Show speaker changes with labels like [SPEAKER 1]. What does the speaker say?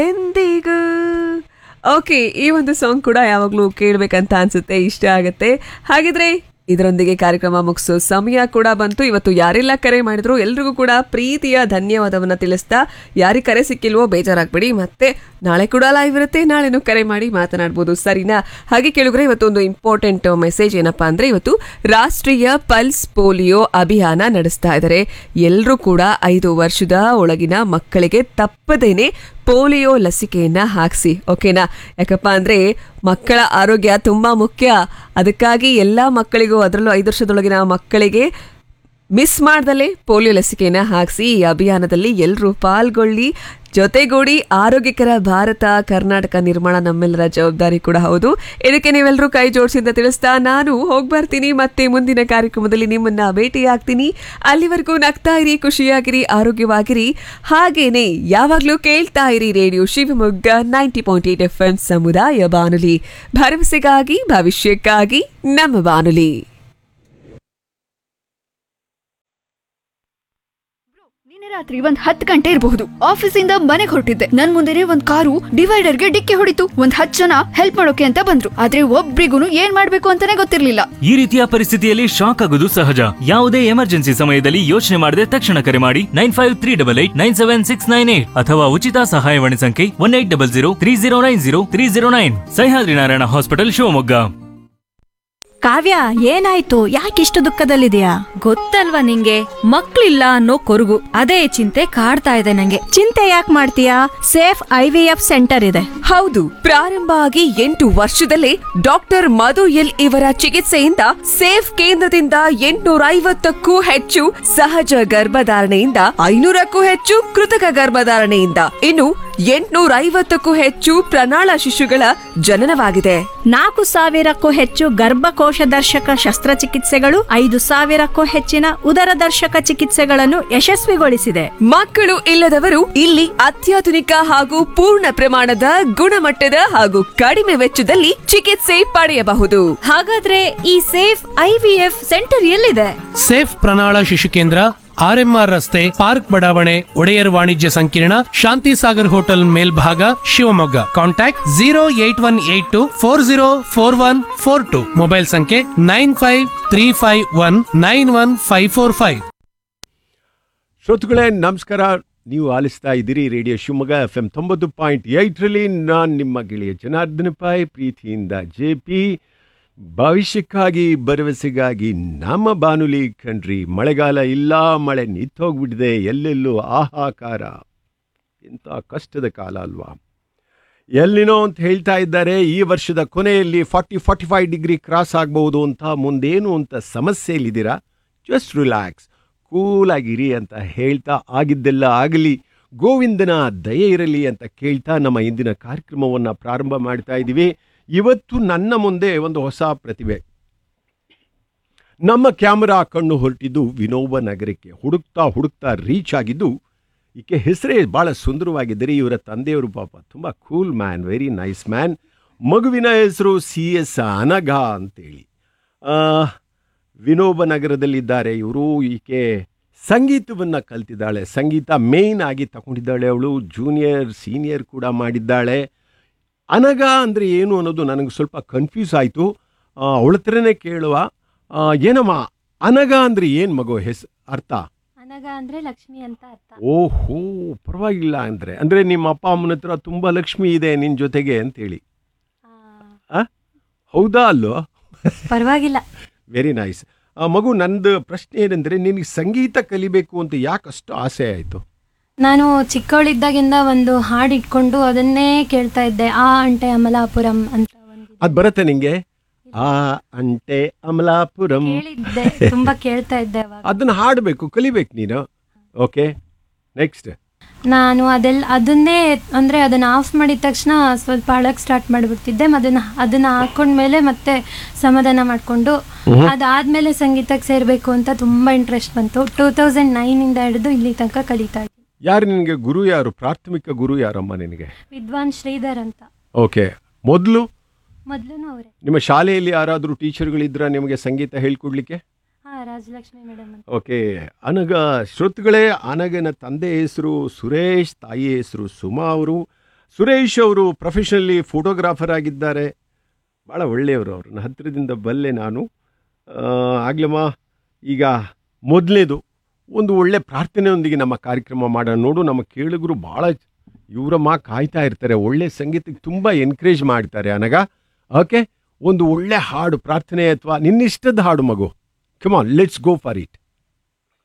[SPEAKER 1] ಎಂದಿಗೂ ಓಕೆ ಈ ಒಂದು ಸಾಂಗ್ ಕೂಡ ಯಾವಾಗಲೂ ಕೇಳಬೇಕಂತ ಅನ್ಸುತ್ತೆ ಇಷ್ಟ ಆಗುತ್ತೆ ಹಾಗಿದ್ರೆ ಇದರೊಂದಿಗೆ ಕಾರ್ಯಕ್ರಮ ಮುಗಿಸೋ ಸಮಯ ಕೂಡ ಬಂತು ಇವತ್ತು ಯಾರೆಲ್ಲ ಕರೆ ಮಾಡಿದ್ರು ಎಲ್ರಿಗೂ ಕೂಡ ಪ್ರೀತಿಯ ಧನ್ಯವಾದವನ್ನ ತಿಳಿಸ್ತಾ ಯಾರಿಗೆ ಕರೆ ಸಿಕ್ಕಿಲ್ವೋ ಬೇಜಾರಾಗ್ಬೇಡಿ ಮತ್ತೆ ನಾಳೆ ಕೂಡ ಲೈವ್ ಇರುತ್ತೆ ನಾಳೆನೂ ಕರೆ ಮಾಡಿ ಮಾತನಾಡ್ಬೋದು ಸರಿನಾ ಹಾಗೆ ಕೇಳಿದ್ರೆ ಇವತ್ತು ಒಂದು ಇಂಪಾರ್ಟೆಂಟ್ ಮೆಸೇಜ್ ಏನಪ್ಪಾ ಅಂದ್ರೆ ಇವತ್ತು ರಾಷ್ಟ್ರೀಯ ಪಲ್ಸ್ ಪೋಲಿಯೋ ಅಭಿಯಾನ ನಡೆಸ್ತಾ ಇದ್ದಾರೆ ಎಲ್ಲರೂ ಕೂಡ ಐದು ವರ್ಷದ ಒಳಗಿನ ಮಕ್ಕಳಿಗೆ ತಪ್ಪದೇನೆ ಪೋಲಿಯೋ ಲಸಿಕೆಯನ್ನ ಹಾಕ್ಸಿ ಓಕೆನಾ ಯಾಕಪ್ಪ ಅಂದ್ರೆ ಮಕ್ಕಳ ಆರೋಗ್ಯ ತುಂಬಾ ಮುಖ್ಯ ಅದಕ್ಕಾಗಿ ಎಲ್ಲಾ ಮಕ್ಕಳಿಗೂ ಅದರಲ್ಲೂ ಐದು ವರ್ಷದೊಳಗಿನ ಮಕ್ಕಳಿಗೆ ಮಿಸ್ ಮಾಡ್ದಲೇ ಪೋಲಿಯೋ ಲಸಿಕೆಯನ್ನ ಹಾಕಿಸಿ ಈ ಅಭಿಯಾನದಲ್ಲಿ ಎಲ್ಲರೂ ಪಾಲ್ಗೊಳ್ಳಿ ಜೊತೆಗೂಡಿ ಆರೋಗ್ಯಕರ ಭಾರತ ಕರ್ನಾಟಕ ನಿರ್ಮಾಣ ನಮ್ಮೆಲ್ಲರ ಜವಾಬ್ದಾರಿ ಕೂಡ ಹೌದು ಇದಕ್ಕೆ ನೀವೆಲ್ಲರೂ ಕೈ ಜೋಡಿಸಿ ಅಂತ ತಿಳಿಸ್ತಾ ನಾನು ಹೋಗಿ ಬರ್ತೀನಿ ಮತ್ತೆ ಮುಂದಿನ ಕಾರ್ಯಕ್ರಮದಲ್ಲಿ ನಿಮ್ಮನ್ನ ಭೇಟಿಯಾಗ್ತೀನಿ ಅಲ್ಲಿವರೆಗೂ ನಗ್ತಾ ಇರಿ ಖುಷಿಯಾಗಿರಿ ಆರೋಗ್ಯವಾಗಿರಿ ಹಾಗೇನೆ ಯಾವಾಗಲೂ ಕೇಳ್ತಾ ಇರಿ radio Shivamogga ninety point eight F M ಸಮುದಾಯ ಬಾನುಲಿ ಭರವಸೆಗಾಗಿ ಭವಿಷ್ಯಕ್ಕಾಗಿ ನಮ್ಮ ಬಾನುಲಿ
[SPEAKER 2] ನಿನ್ನೆ ರಾತ್ರಿ ಒಂದ್ ಹತ್ತು ಗಂಟೆ ಇರಬಹುದು ಆಫೀಸಿಂದ ಮನೆಗೆ ಹೊರಟಿದ್ದೆ ನನ್ ಮುಂದೆನೆ ಒಂದ್ ಕಾರು ಡಿವೈಡರ್ಗೆ ಡಿಕ್ಕಿ ಹೊಡಿತು ಒಂದ್ ಹತ್ತು ಜನ ಹೆಲ್ಪ್ ಮಾಡೋಕೆ ಅಂತ ಬಂದ್ರು ಆದ್ರೆ ಒಬ್ರಿಗೂ ಏನ್ ಮಾಡ್ಬೇಕು ಅಂತಾನೆ ಗೊತ್ತಿರ್ಲಿಲ್ಲ
[SPEAKER 3] ಈ ರೀತಿಯ ಪರಿಸ್ಥಿತಿಯಲ್ಲಿ ಶಾಕ್ ಆಗೋದು ಸಹಜ ಯಾವುದೇ ಎಮರ್ಜೆನ್ಸಿ ಸಮಯದಲ್ಲಿ ಯೋಚನೆ ಮಾಡದೆ ತಕ್ಷಣ ಕರೆ ಮಾಡಿ nine five three double eight nine seven six nine eight ಅಥವಾ ಉಚಿತ ಸಹಾಯವಾಣಿ ಸಂಖ್ಯೆ one eight double zero three zero nine zero three zero nine Sahyadri Narayana hospital Shivamogga
[SPEAKER 4] Kavya ಏನಾಯ್ತು ಯಾಕಿಷ್ಟು ದುಃಖದಲ್ಲಿದೆಯಾ
[SPEAKER 5] ಗೊತ್ತಲ್ವಾ ನಿಂಗೆ ಮಕ್ಳಿಲ್ಲ ಅನ್ನೋ ಕೊರಗು ಅದೇ ಚಿಂತೆ ಕಾಡ್ತಾ ಇದೆ ನಂಗೆ
[SPEAKER 4] ಚಿಂತೆ ಯಾಕೆ ಮಾಡ್ತೀಯಾ safe I V F centre ಇದೆ
[SPEAKER 1] ಹೌದು ಪ್ರಾರಂಭ ಆಗಿ ಎಂಟು ವರ್ಷದಲ್ಲೇ ಡಾಕ್ಟರ್ ಮಧು ಎಲ್ ಇವರ ಚಿಕಿತ್ಸೆಯಿಂದ ಸೇಫ್ ಕೇಂದ್ರದಿಂದ ಎಂಟುನೂರ ಐವತ್ತಕ್ಕೂ ಹೆಚ್ಚು ಸಹಜ ಗರ್ಭಧಾರಣೆಯಿಂದ ಐನೂರಕ್ಕೂ ಹೆಚ್ಚು ಕೃತಕ ಗರ್ಭಧಾರಣೆಯಿಂದ ಇನ್ನು ಎಂಟುನೂರ ಐವತ್ತಕ್ಕೂ ಹೆಚ್ಚು ಪ್ರಣಾಳ ಶಿಶುಗಳ ಜನನವಾಗಿದೆ
[SPEAKER 4] ನಾಲ್ಕು ಸಾವಿರಕ್ಕೂ ಹೆಚ್ಚು ಗರ್ಭಕೋಶ ದರ್ಶಕ ಶಸ್ತ್ರಚಿಕಿತ್ಸೆಗಳು ಐದು ಸಾವಿರಕ್ಕೂ ಹೆಚ್ಚಿನ ಉದರ ದರ್ಶಕ ಚಿಕಿತ್ಸೆಗಳನ್ನು ಯಶಸ್ವಿಗೊಳಿಸಿದೆ
[SPEAKER 1] ಮಕ್ಕಳು ಇಲ್ಲದವರು ಇಲ್ಲಿ ಅತ್ಯಾಧುನಿಕ ಹಾಗೂ ಪೂರ್ಣ ಪ್ರಮಾಣದ ಗುಣಮಟ್ಟದ ಹಾಗೂ ಕಡಿಮೆ ವೆಚ್ಚದಲ್ಲಿ ಚಿಕಿತ್ಸೆ ಪಡೆಯಬಹುದು
[SPEAKER 5] ಹಾಗಾದ್ರೆ ಈ safe I V F centre ಎಲ್ಲಿದೆ
[SPEAKER 6] ಸೇಫ್ ಪ್ರಣಾಳ ಶಿಶು ಕೇಂದ್ರ ಆರ್ಎಂಆರ್ ರಸ್ತೆ ಪಾರ್ಕ್ ಬಡಾವಣೆ ಒಡೆಯರ್ ವಾಣಿಜ್ಯ ಸಂಕೀರ್ಣ ಶಾಂತಿ ಸಾಗರ್ ಹೋಟೆಲ್ ಮೇಲ್ಭಾಗ Shivamogga contact zero eight one eight two four zero four one four two mobile ಸಂಖ್ಯೆ nine five three five one nine one five four five
[SPEAKER 7] ಶ್ರೋತೃಗಳೇ ನಮಸ್ಕಾರ ನೀವು ಆಲಿಸ್ತಾ ಇದ್ದೀರಿ ರೇಡಿಯೋ ಶಿವಮೊಗ್ಗ ಎಫ್ ಎಂ ತೊಂಬತ್ತು ಪಾಯಿಂಟ್ ಏಯ್ಟ್ರಲ್ಲಿ ನಾನು ನಿಮ್ಮ ಗೆಳೆಯ ಜನಾರ್ದನ ಪಾಯ್ ಪ್ರೀತಿಯಿಂದ ಜೆ ಪಿ ಭವಿಷ್ಯಕ್ಕಾಗಿ ಭರವಸೆಗಾಗಿ ನಮ್ಮ ಬಾನುಲಿ ಕಣ್ರಿ ಮಳೆಗಾಲ ಇಲ್ಲ ಮಳೆ ನಿಂತೋಗ್ಬಿಟ್ಟಿದೆ ಎಲ್ಲೆಲ್ಲೂ ಆಹಾಕಾರ ಎಂಥ ಕಷ್ಟದ ಕಾಲ ಅಲ್ವಾ ಎಲ್ಲಿನೋ ಅಂತ ಹೇಳ್ತಾ ಇದ್ದಾರೆ ಈ ವರ್ಷದ ಕೊನೆಯಲ್ಲಿ forty forty five degree cross ಆಗ್ಬೋದು ಅಂತ ಮುಂದೇನು ಅಂತ ಸಮಸ್ಯೆಯಲ್ಲಿದ್ದೀರಾ ಜಸ್ಟ್ ರಿಲ್ಯಾಕ್ಸ್ ಕೂಲಾಗಿರಿ ಅಂತ ಹೇಳ್ತಾ ಆಗಿದ್ದೆಲ್ಲ ಆಗಲಿ ಗೋವಿಂದನ ದಯೆ ಇರಲಿ ಅಂತ ಕೇಳ್ತಾ ನಮ್ಮ ಇಂದಿನ ಕಾರ್ಯಕ್ರಮವನ್ನು ಪ್ರಾರಂಭ ಮಾಡ್ತಾ ಇದ್ದೀವಿ ಇವತ್ತು ನನ್ನ ಮುಂದೆ ಒಂದು ಹೊಸ ಪ್ರತಿಭೆ ನಮ್ಮ ಕ್ಯಾಮರಾ ಕಣ್ಣು ಹೊರಟಿದ್ದು ವಿನೋಬ ನಗರಕ್ಕೆ ಹುಡುಕ್ತಾ ಹುಡುಕ್ತಾ ರೀಚ್ ಆಗಿದ್ದು ಈಕೆ ಹೆಸರೇ ಭಾಳ ಸುಂದರವಾಗಿದ್ದರೆ ಇವರ ತಂದೆಯವರು ಪಾಪ ತುಂಬ cool man very nice man ಮಗುವಿನ ಹೆಸರು ಸಿ ಎಸ್ ಅನಘ ಅಂತೇಳಿ ಆ, ವಿನೋಬ ನಗರದಲ್ಲಿದ್ದಾರೆ ಇವರು ಈಕೆ ಸಂಗೀತವನ್ನು ಕಲ್ತಿದ್ದಾಳೆ ಸಂಗೀತ ಮೇಯ್ನ್ ಆಗಿ ತಗೊಂಡಿದ್ದಾಳೆ ಅವಳು ಜೂನಿಯರ್ ಸೀನಿಯರ್ ಕೂಡ ಮಾಡಿದ್ದಾಳೆ ಅನಗ ಅಂದರೆ ಏನು ಅನ್ನೋದು ನನಗೆ ಸ್ವಲ್ಪ ಕನ್ಫ್ಯೂಸ್ ಆಯಿತು ಅವಳ ಹತ್ರನೇ ಕೇಳುವ ಆ, ಏನಮ್ಮ ಅನಗ ಅಂದರೆ ಏನು ಮಗು ಹೆಸ್ ಅರ್ಥ
[SPEAKER 8] ಅನಗ ಅಂದ್ರೆ ಲಕ್ಷ್ಮಿ ಅಂತ ಅರ್ಥ
[SPEAKER 7] ಓಹೋ ಪರವಾಗಿಲ್ಲ ಅಂದರೆ ಅಂದರೆ ನಿಮ್ಮ ಅಪ್ಪ ಅಮ್ಮನ ಹತ್ರ ತುಂಬ ಲಕ್ಷ್ಮಿ ಇದೆ ನಿನ್ನ ಜೊತೆಗೆ ಅಂತೇಳಿ ಆ? ಹೌದಾ ಅಲ್ಲೋ
[SPEAKER 8] ಪರವಾಗಿಲ್ಲ
[SPEAKER 7] ವೆರಿ ನೈಸ್ ಮಗು ನಂದು ಪ್ರಶ್ನೆ ಏನಂದರೆ ನಿನಗೆ ಸಂಗೀತ ಕಲಿಬೇಕು ಅಂತ ಯಾಕೆ ಅಷ್ಟು ಆಸೆ ಆಯಿತು
[SPEAKER 8] ನಾನು ಚಿಕ್ಕವಳಿದ್ದಾಗಿಂದ ಒಂದು ಹಾಡು ಇಟ್ಕೊಂಡು ಅದನ್ನೇ ಕೇಳ್ತಾ ಇದ್ದೆ ಆ ಅಂಟೆ ಅಮಲಾಪುರಂ ಅಂತ ಒಂದು
[SPEAKER 7] ಅದು ಬರುತ್ತೆ ನಿಂಗೆ ಆ ಅಂಟೆ ಅಮಲಾಪುರಂ
[SPEAKER 8] ಕೇಳಿದ್ದೆ ತುಂಬಾ ಕೇಳ್ತಾ ಇದ್ದೆ ಅವಾಗ
[SPEAKER 7] ಅದನ್ನು ಹಾಡಬೇಕು ಕಲಿಬೇಕು ನೀನು ಓಕೆ ನೆಕ್ಸ್ಟ್
[SPEAKER 8] ನಾನು ಅದೆಲ್ಲ ಅದನ್ನೇ ಅಂದ್ರೆ ಅದನ್ನ ಆಫ್ ಮಾಡಿದ ತಕ್ಷಣ ಸ್ವಲ್ಪ ಅಳಕ್ ಸ್ಟಾರ್ಟ್ ಮಾಡಿಬಿಡ್ತಿದ್ದೆ ಅದನ್ನ ಅದನ್ನ ಹಾಕೊಂಡ್ಮೇಲೆ ಮತ್ತೆ ಸಮಾಧಾನ ಮಾಡಿಕೊಂಡು ಅದಾದ್ಮೇಲೆ ಸಂಗೀತಕ್ಕೆ ಸೇರ್ಬೇಕು ಅಂತ ತುಂಬಾ ಇಂಟ್ರೆಸ್ಟ್ ಬಂತು ಟೂ ತೌಸಂಡ್ ನೈನ್ ಇಂದ ಹಿಡಿದು ಇಲ್ಲಿ ತನಕ ಕಲಿತಾ ಇದ್ದೀನಿ
[SPEAKER 7] ಯಾರು ನಿನಗೆ ಗುರು ಯಾರು ಪ್ರಾಥಮಿಕ ಗುರು ಯಾರಮ್ಮ ನಿನಗೆ
[SPEAKER 8] ವಿದ್ವಾನ್ ಶ್ರೀಧರ್ ಅಂತ
[SPEAKER 7] ಓಕೆ ಮೊದಲು
[SPEAKER 8] ಮೊದ್ಲು ಅವರೇ
[SPEAKER 7] ನಿಮ್ಮ ಶಾಲೆಯಲ್ಲಿ ಯಾರಾದರೂ ಟೀಚರ್ಗಳಿದ್ರ ನಿಮಗೆ ಸಂಗೀತ ಹೇಳ್ಕೊಡ್ಲಿಕ್ಕೆ
[SPEAKER 8] ಹಾ ರಾಜಲಕ್ಷ್ಮಿ ಮೇಡಮ್ ಅಂತ
[SPEAKER 7] ಓಕೆ ಅನಗ ಶ್ರೋತೃಗಳೇ ಅನಗನ ತಂದೆ ಹೆಸರು ಸುರೇಶ್ ತಾಯಿ ಹೆಸರು ಸುಮಾ ಅವರು ಸುರೇಶ್ ಅವರು ಪ್ರೊಫೆಷನಲಿ ಫೋಟೋಗ್ರಾಫರ್ ಆಗಿದ್ದಾರೆ ಭಾಳ ಒಳ್ಳೆಯವರು ಅವ್ರನ್ನ ಹತ್ತಿರದಿಂದ ಬಲ್ಲೆ ನಾನು ಆಗ್ಲಮ್ಮ ಈಗ ಮೊದಲನೇದು ಒಂದು ಒಳ್ಳೆ ಪ್ರಾರ್ಥನೆಯೊಂದಿಗೆ ನಮ್ಮ ಕಾರ್ಯಕ್ರಮ ಮಾಡೋಣ ನೋಡು ನಮ್ಮ ಕೇಳುಗರು ಭಾಳ ಇವರಮ್ಮ ಕಾಯ್ತಾ ಇರ್ತಾರೆ ಒಳ್ಳೆ ಸಂಗೀತಕ್ಕೆ ತುಂಬ ಎನ್ಕರೇಜ್ ಮಾಡ್ತಾರೆ ಅನಗ ಓಕೆ ಒಂದು ಒಳ್ಳೆ ಹಾಡು ಪ್ರಾರ್ಥನೆ ಅಥವಾ ನಿನ್ನಿಷ್ಟದ ಹಾಡು ಮಗು come on let's go for it